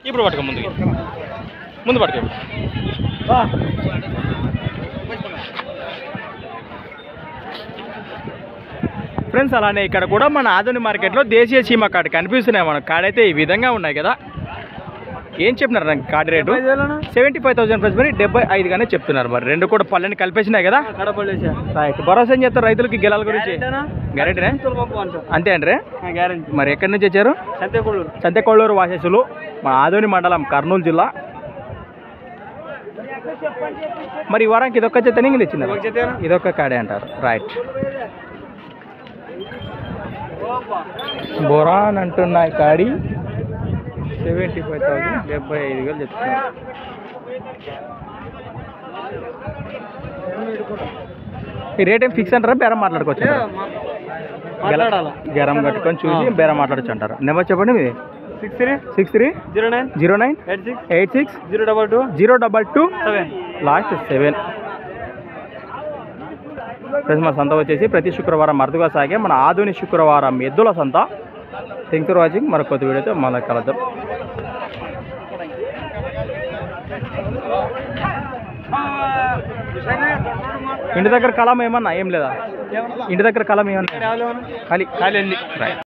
ఇప్పుడు పట్టుకో ముందుకి ముందు పట్టుకో ఫ్రెండ్స్ అలానే ఇక్కడ కూడా మన ఆధునిక మార్కెట్లో దేశీయ చీమ కార్డు కనిపిస్తున్నాయి మన కార్డు అయితే ఈ విధంగా ఉన్నాయి కదా ఏం చెప్పినారు నాకు card rate seventy five thousand plus మరి డెబ్బై ఐదుగానే చెప్తున్నారు మరి రెండు కూడా పళ్ళని కలిపేసినాయి కదా కడపలేసా రైట్ భరోసా ఏం చెప్తారు రైతులకి గెలాల గురించి గ్యారెంటీనే అంతే అండి గ్యారంటీ మరి ఎక్కడి నుంచి వచ్చారు సత్యకొండూరు సంతెకొళ్ళూరు వాసేసులు మా ఆదోని మండలం కర్నూలు జిల్లా మరి ఈ వారానికి ఇదొక్క జతని ఇంక తెచ్చినారు ఒక జతేనా? ఇదొక్క కాడే అంటారు రైట్ బొరాన్ అంటున్నాయి కాడి సెవెంటీ ఫైవ్ థౌసండ్ డెబ్బై ఐదు వేలు చెప్తున్నారు ఈ రేట్ ఏం ఫిక్స్ అంటారా బేరం మాట్లాడుకోవచ్చు మాట్లాడాలా గరం కట్టుకొని చూసి బేరం మాట్లాడచ్చు అంటారు నెంబర్ చెప్పండి మీది six three six three zero nine zero nine eight six eight six zero double two zero double two seven last seven friends మన సంత వచ్చేసి ప్రతి శుక్రవారం అరుదుగా సాగే మన ఆధునిక శుక్రవారం ఎద్దుల సంత థ్యాంక్స్ ఫర్ వాచింగ్ మరొక కొత్త వీడియోతో మళ్ళీ కలుద్దాం ఇంటి దగ్గర కలం ఏమన్నా ఏం లేదా ఇంటి దగ్గర కలం ఏమన్నా ఖాళీ ఖాళీ రైట్